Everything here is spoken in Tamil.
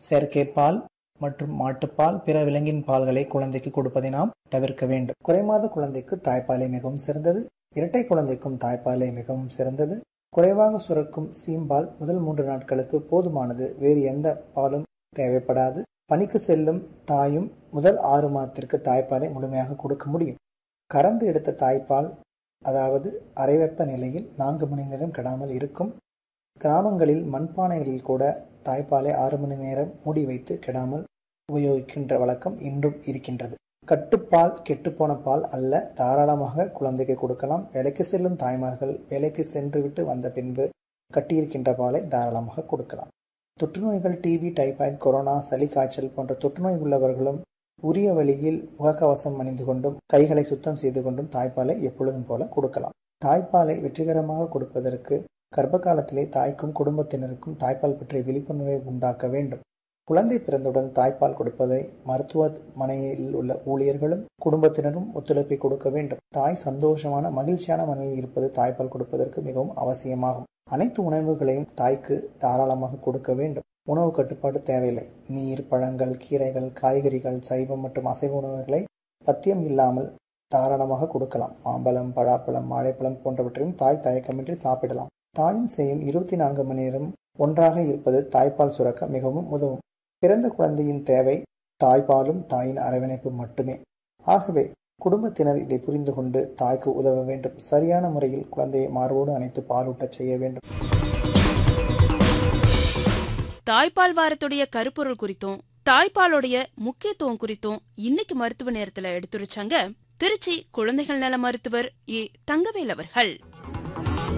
செயற்கை பால் மற்றும் மாட்டுப்பால் பிற விலங்கின் பால்களை குழந்தைக்கு கொடுப்பதை நாம் தவிர்க்க வேண்டும் குறைமாத குழந்தைக்கு தாய்ப்பாலை மிகவும் சிறந்தது இரட்டை குழந்தைக்கும் தாய்ப்பாலை மிகவும் சிறந்தது குறைவாக சுரக்கும் சீம்பால் முதல் மூன்று நாட்களுக்கு போதுமானது வேறு எந்த பாலும் தேவைப்படாது பணிக்கு செல்லும் தாயும் முதல் ஆறு மாதத்திற்கு தாய்ப்பாலை முழுமையாக கொடுக்க முடியும் கறந்து எடுத்த தாய்ப்பால் அதாவது அரைவெப்ப நிலையில் நான்கு மணி நேரம் கெடாமல் இருக்கும் கிராமங்களில் மண்பானைகளில் கூட தாய்ப்பாலை ஆறு மணி நேரம் மூடி வைத்து கெடாமல் உபயோகிக்கின்ற வழக்கம் இன்றும் இருக்கின்றது கட்டுப்பால் கெட்டுப்போன பால் அல்ல தாராளமாக குழந்தைக்கு கொடுக்கலாம் வேலைக்கு செல்லும் தாய்மார்கள் வேலைக்கு சென்றுவிட்டு வந்த பின்பு கட்டியிருக்கின்ற பாலை தாராளமாக கொடுக்கலாம் தொற்றுநோய்கள் டிபி டைபாய்டு கொரோனா சளி காய்ச்சல் போன்ற தொற்றுநோய் உள்ளவர்களும் உரிய வழியில் முகக்கவசம் அணிந்து கொண்டும் கைகளை சுத்தம் செய்து கொண்டும் தாய்ப்பாலை எப்பொழுதும் போல கொடுக்கலாம் தாய்ப்பாலை வெற்றிகரமாக கொடுப்பதற்கு கர்ப்ப காலத்திலே தாய்க்கும் குடும்பத்தினருக்கும் தாய்ப்பால் பற்றிய விழிப்புணர்வை உண்டாக்க வேண்டும் குழந்தை பிறந்தவுடன் தாய்ப்பால் கொடுப்பதை மருத்துவமனையில் உள்ள ஊழியர்களும் குடும்பத்தினரும் ஒத்துழைப்பை கொடுக்க வேண்டும் தாய் சந்தோஷமான மகிழ்ச்சியான மனநிலையில் இருப்பது தாய்ப்பால் கொடுப்பதற்கு மிகவும் அவசியமாகும் அனைத்து உணவுகளையும் தாய்க்கு தாராளமாக கொடுக்க வேண்டும் உணவு கட்டுப்பாடு தேவையில்லை நீர் பழங்கள் கீரைகள் காய்கறிகள் சைவம் மற்றும் அசைவ உணவுகளை பத்தியம் இல்லாமல் தாராளமாக கொடுக்கலாம் மாம்பழம் பழாப்பழம் வாழைப்பழம் போன்றவற்றையும் தாய் தயக்கமின்றி சாப்பிடலாம் தாயும் செய்யும் இருபத்தி நான்கு மணி நேரம் ஒன்றாக இருப்பது தாய்ப்பால் சுரக்க மிகவும் உதவும் பிறந்த குழந்தையின் தேவை தாய்ப்பாலும் தாயின் அரவணைப்பு மட்டுமே ஆகவே குடும்பத்தினர் இதை புரிந்து கொண்டு தாய்க்கு உதவ வேண்டும் சரியான முறையில் குழந்தையை மார்போடு அணைத்து பாலூட்டச் செய்ய வேண்டும் தாய்ப்பால் வாரத்துடைய கருப்பொருள் குறித்தும் தாய்ப்பாலுடைய முக்கியத்துவம் குறித்தும் இன்னைக்கு மருத்துவ நேரத்துல எடுத்துரைச்சாங்க திருச்சி குழந்தைகள் நல மருத்துவர் ஏ தங்கவேல் அவர்கள்